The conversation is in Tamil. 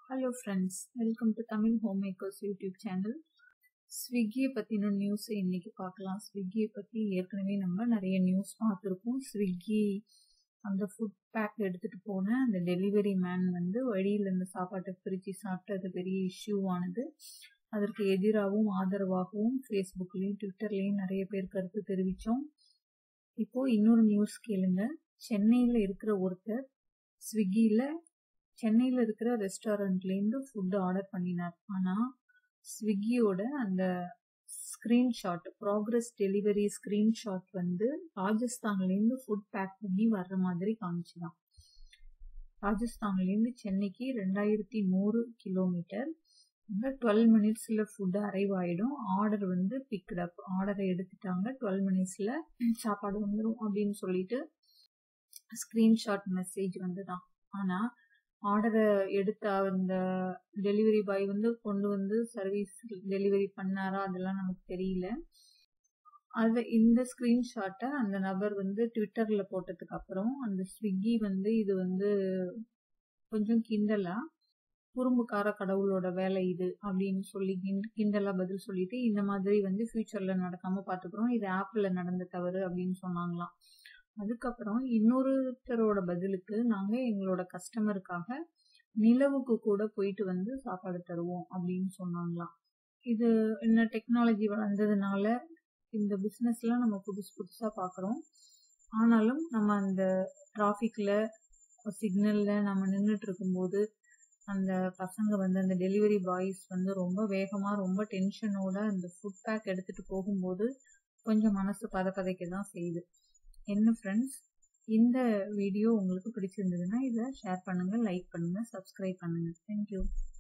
hello friends welcome to Tamil home makers YouTube channel ஸ்விக்கியை பற்றின நியூஸை இன்றைக்கி பார்க்கலாம் ஸ்விக்கியை பற்றி ஏற்கனவே நம்ம நிறைய நியூஸ் பார்த்துருக்கோம் ஸ்விக்கி அந்த ஃபுட் பேக் எடுத்துகிட்டு போன அந்த டெலிவரி மேன் வந்து வழியில் இந்த சாப்பாட்டை பிரித்து சாப்பிட்டது பெரிய இஷ்யூ ஆனது அதற்கு எதிராகவும் ஆதரவாகவும் ஃபேஸ்புக்லேயும் ட்விட்டர்லேயும் நிறைய பேர் கருத்து தெரிவித்தோம் இப்போது இன்னொரு நியூஸ் கேளுங்க சென்னையில் இருக்கிற ஒருத்தர் ஸ்விக்கியில் சென்னையில் இருக்கிற ரெஸ்டாரண்ட்லேருந்து ஃபுட்டு ஆர்டர் பண்ணினார் ஆனால் ஸ்விக்கியோட அந்த ஸ்க்ரீன்ஷாட் ப்ராக்ரஸ் டெலிவரி ஸ்க்ரீன்ஷாட் வந்து ராஜஸ்தான்லேருந்து ஃபுட் பேக் பண்ணி வர்ற மாதிரி காமிச்சுதான் ராஜஸ்தான்லேருந்து சென்னைக்கு ரெண்டாயிரத்தி நூறு கிலோமீட்டர் டுவெல் மினிட்ஸில் ஃபுட்டு அரைவ் ஆகிடும் ஆர்டர் வந்து பிக்டப் ஆர்டரை எடுத்துட்டாங்க டுவெல் மினிட்ஸில் சாப்பாடு வந்துடும் அப்படின்னு சொல்லிட்டு ஸ்க்ரீன்ஷாட் மெசேஜ் வந்து தான் ஆனால் ஆர்டரை எடுத்த அந்த டெலிவரி பாய் வந்து கொண்டு வந்து சர்வீஸ் டெலிவரி பண்ணாரா அதெல்லாம் நமக்கு தெரியல அது இந்த ஸ்க்ரீன்ஷாட்டை அந்த நபர் வந்து ட்விட்டரில் போட்டதுக்கு அப்புறம் அந்த ஸ்விக்கி வந்து இது வந்து கொஞ்சம் கிண்டலா குறும்புக்கார கடவுளோட வேலை இது அப்படின்னு சொல்லி கிண்டலா பதில் சொல்லிட்டு இந்த மாதிரி வந்து ஃபியூச்சரில் நடக்காம பார்த்துக்கிறோம் இது ஆப்பில் நடந்த தவறு அப்படின்னு சொன்னாங்களாம் அதுக்கப்புறம் இன்னொருத்தரோட பதிலுக்கு நாங்கள் எங்களோட கஸ்டமருக்காக நிலவுக்கு கூட போயிட்டு வந்து சாப்பாடு தருவோம் அப்படின்னு சொன்னாங்களாம் இது என்ன டெக்னாலஜி வளர்ந்ததுனால இந்த பிஸ்னஸ்லாம் நம்ம புதுசு புதுசாக பார்க்குறோம் ஆனாலும் நம்ம அந்த டிராஃபிக்கில் சிக்னலில் நம்ம நின்றுட்டு இருக்கும்போது அந்த பசங்க வந்து அந்த டெலிவரி பாய்ஸ் வந்து ரொம்ப வேகமாக ரொம்ப டென்ஷனோட அந்த ஃபுட் பேக் எடுத்துகிட்டு போகும்போது கொஞ்சம் மனசு பத பதைக்க தான் செய்யுது என்ன ஃப்ரெண்ட்ஸ் இந்த வீடியோ உங்களுக்கு பிடிச்சிருந்ததுன்னா இதை ஷேர் பண்ணுங்கள் லைக் பண்ணுங்கள் சப்ஸ்கிரைப் பண்ணுங்கள் தேங்க்யூ